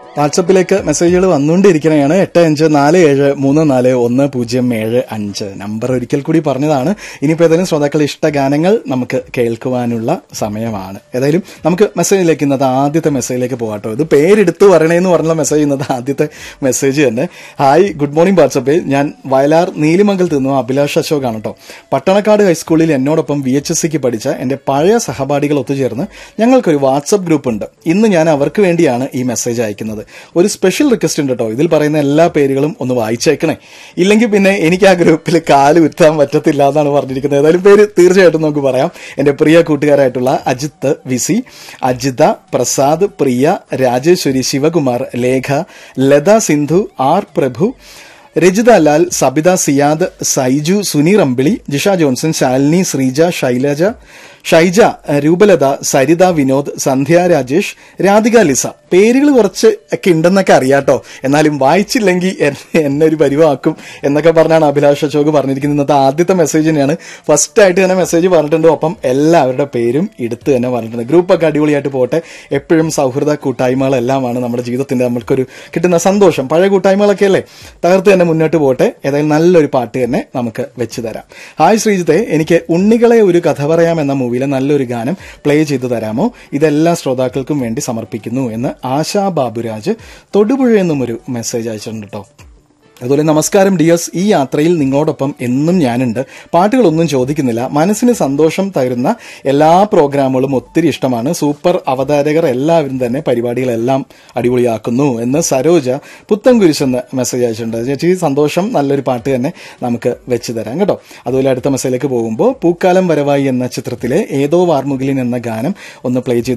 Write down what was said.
വാട്സപ്പിലേക്ക് മെസ്സേജുകൾ വന്നുകൊണ്ടിരിക്കുകയാണ് എട്ട് അഞ്ച് നാല് ഏഴ് മൂന്ന് നാല് ഒന്ന് പൂജ്യം ഏഴ് അഞ്ച് നമ്പർ ഒരിക്കൽ കൂടി പറഞ്ഞതാണ് ഇനിയിപ്പോൾ ഏതെങ്കിലും ശ്രോതാക്കൾ ഇഷ്ട ഗാനങ്ങൾ നമുക്ക് കേൾക്കുവാനുള്ള സമയമാണ് ഏതായാലും നമുക്ക് മെസ്സേജിലേക്ക് ഇന്നത്തെ ആദ്യത്തെ മെസ്സേജിലേക്ക് പോകാട്ടോ ഇത് പേരെടുത്ത് പറയണേന്ന് പറഞ്ഞുള്ള മെസ്സേജ് ഇന്നത്തെ ആദ്യത്തെ മെസ്സേജ് തന്നെ ഹായ് ഗുഡ് മോർണിംഗ് വാട്സപ്പേ ഞാൻ വയലാർ നീലിമംഗലത്ത് നിന്നും അഭിലാഷ് അശോക് ആണ് കേട്ടോ പട്ടണക്കാട് ഹൈസ്കൂളിൽ എന്നോടൊപ്പം വി എച്ച് എസ് സിക്ക് പഠിച്ച എന്റെ പഴയ സഹപാഠികൾ ഒത്തുചേർന്ന് ഞങ്ങൾക്കൊരു വാട്സപ്പ് ഗ്രൂപ്പ് ഉണ്ട് ഇന്ന് ഞാൻ അവർക്ക് വേണ്ടിയാണ് ഈ മെസ്സേജ് അയക്കുന്നത് ഒരു സ്പെഷ്യൽ റിക്വസ്റ്റ് ഉണ്ട് കേട്ടോ ഇതിൽ പറയുന്ന എല്ലാ പേരുകളും ഒന്ന് വായിച്ചേക്കണേ ഇല്ലെങ്കിൽ പിന്നെ എനിക്ക് ആ ഗ്രൂപ്പിൽ കാല് ഉത്താൻ പറ്റത്തില്ല എന്നാണ് പറഞ്ഞിരിക്കുന്നത് ഏതായാലും പേര് തീർച്ചയായിട്ടും നമുക്ക് പറയാം എന്റെ പ്രിയ കൂട്ടുകാരായിട്ടുള്ള Ajith VC Ajitha Prasad Priya Rajeswari Sivakumar Lekha Latha Sindhu R Prabhu Rajitha Lal Sabitha Siyad Saiju Suneer Ambili Jisha Johnson Shalini Sreeja Shailaja Shaija Roopalatha Saritha Vinod Sandhya Rajesh Radhika Lisa പേരുകൾ കുറച്ച് ഒക്കെ ഉണ്ടെന്നൊക്കെ അറിയാട്ടോ എന്നാലും വായിച്ചില്ലെങ്കിൽ എന്നെ എന്നെ ഒരു പരിവാക്കും എന്നൊക്കെ പറഞ്ഞാണ് അഭിലാഷ് അശോക് പറഞ്ഞിരിക്കുന്നത് ഇന്നത്തെ ആദ്യത്തെ മെസ്സേജ് തന്നെയാണ് ഫസ്റ്റ് ആയിട്ട് തന്നെ മെസ്സേജ് പറഞ്ഞിട്ടുണ്ട് ഒപ്പം എല്ലാവരുടെ പേരും എടുത്ത് തന്നെ പറഞ്ഞിട്ടുണ്ട് ഗ്രൂപ്പൊക്കെ അടിപൊളിയായിട്ട് പോട്ടെ എപ്പോഴും സൗഹൃദ കൂട്ടായ്മകളെല്ലാമാണ് നമ്മുടെ ജീവിതത്തിന്റെ നമുക്കൊരു കിട്ടുന്ന സന്തോഷം പഴയ കൂട്ടായ്മകളൊക്കെ അല്ലേ തകർത്ത് തന്നെ മുന്നോട്ട് പോട്ടെ ഏതായാലും നല്ലൊരു പാട്ട് തന്നെ നമുക്ക് വെച്ച് തരാം ഹായ് ശ്രീജിത്തെ എനിക്ക് ഉണ്ണികളെ ഒരു കഥ പറയാം എന്ന മൂവിയിലെ നല്ലൊരു ഗാനം പ്ലേ ചെയ്തു തരാമോ ഇതെല്ലാ ശ്രോതാക്കൾക്കും വേണ്ടി സമർപ്പിക്കുന്നു എന്ന് ആശാ ബാബുരാജ് തൊടുപുഴയിൽ നിന്നും ഒരു മെസ്സേജ് അയച്ചിട്ടുണ്ട് കേട്ടോ അതുപോലെ നമസ്കാരം ഡിയസ് ഈ യാത്രയിൽ നിങ്ങളോടൊപ്പം എന്നും ഞാനുണ്ട് പാട്ടുകളൊന്നും ചോദിക്കുന്നില്ല മനസ്സിന് സന്തോഷം തരുന്ന എല്ലാ പ്രോഗ്രാമുകളും ഒത്തിരി ഇഷ്ടമാണ് സൂപ്പർ അവതാരകർ എല്ലാവരും തന്നെ പരിപാടികളെല്ലാം അടിപൊളിയാക്കുന്നു എന്ന് സരോജ പുത്തൻകുരിശെന്ന് മെസ്സേജ് അയച്ചിട്ടുണ്ട് ചേച്ചി സന്തോഷം നല്ലൊരു പാട്ട് തന്നെ നമുക്ക് വെച്ച് തരാം കേട്ടോ അതുപോലെ അടുത്ത മെസ്സേജിലേക്ക് പോകുമ്പോൾ പൂക്കാലം വരവായി എന്ന ചിത്രത്തിലെ ഏതോ വാർമുകിലിൻ എന്ന ഗാനം ഒന്ന് പ്ലേ ചെയ്ത്